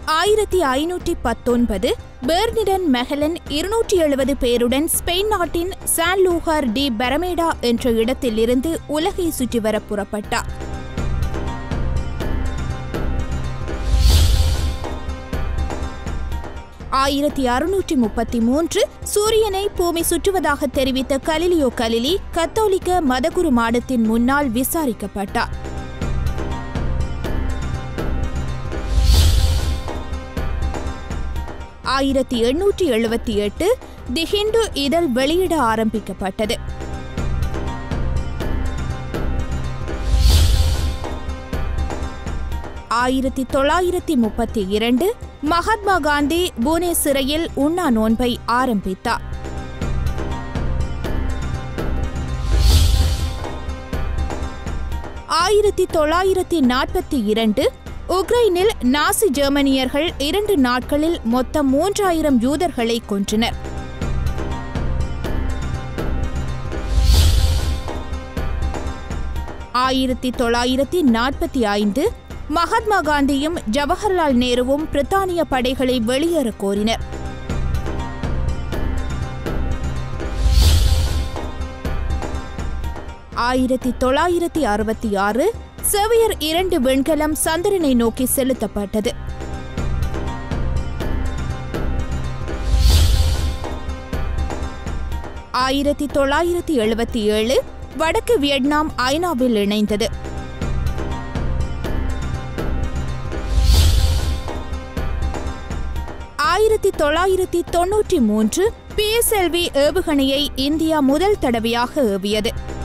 ஆயிரத்தி ஐநூற்றி பத்தொன்பது பெர்னிடன் மெஹலன் இருநூற்றி எழுபது பேருடன் ஸ்பெயின் நாட்டின் சான் லூகார் டி பெரமேடா என்ற இடத்திலிருந்து உலகை சுற்றி வர புறப்பட்டார் ஆயிரத்தி அறுநூற்றி முப்பத்தி மூன்று சூரியனை பூமி சுற்றுவதாக தெரிவித்த கலிலியோ கலிலி கத்தோலிக்க மதகுரு மாடத்தின் முன்னால் விசாரிக்கப்பட்டார் ஆயிரத்தி எண்ணூற்றி எழுபத்தி எட்டு தி ஹிந்து இதழ் வெளியிட ஆரம்பிக்கப்பட்டது ஆயிரத்தி தொள்ளாயிரத்தி முப்பத்தி இரண்டு மகாத்மா காந்தி புனே சிறையில் உண்ணா நோன்பை ஆரம்பித்தார் ஆயிரத்தி தொள்ளாயிரத்தி நாற்பத்தி இரண்டு உக்ரைனில் நாசி ஜெர்மனியர்கள் இரண்டு நாட்களில் மொத்தம் மூன்றாயிரம் யூதர்களை கொன்றனர் ஆயிரத்தி தொள்ளாயிரத்தி நாற்பத்தி ஐந்து மகாத்மா காந்தியும் ஜவஹர்லால் நேருவும் பிரித்தானிய படைகளை வெளியேற கோரினர் ஆயிரத்தி தொள்ளாயிரத்தி அறுபத்தி ஆறு செவியர் இரண்டு விண்கலம் சந்திரனை நோக்கி செலுத்தப்பட்டது ஆயிரத்தி தொள்ளாயிரத்தி எழுபத்தி ஏழு வடக்கு வியட்நாம் ஐநாவில் இணைந்தது ஆயிரத்தி தொள்ளாயிரத்தி தொன்னூற்றி மூன்று பிஎஸ்எல்வி ஏவுகணையை இந்தியா முதல் தடவையாக ஏவியது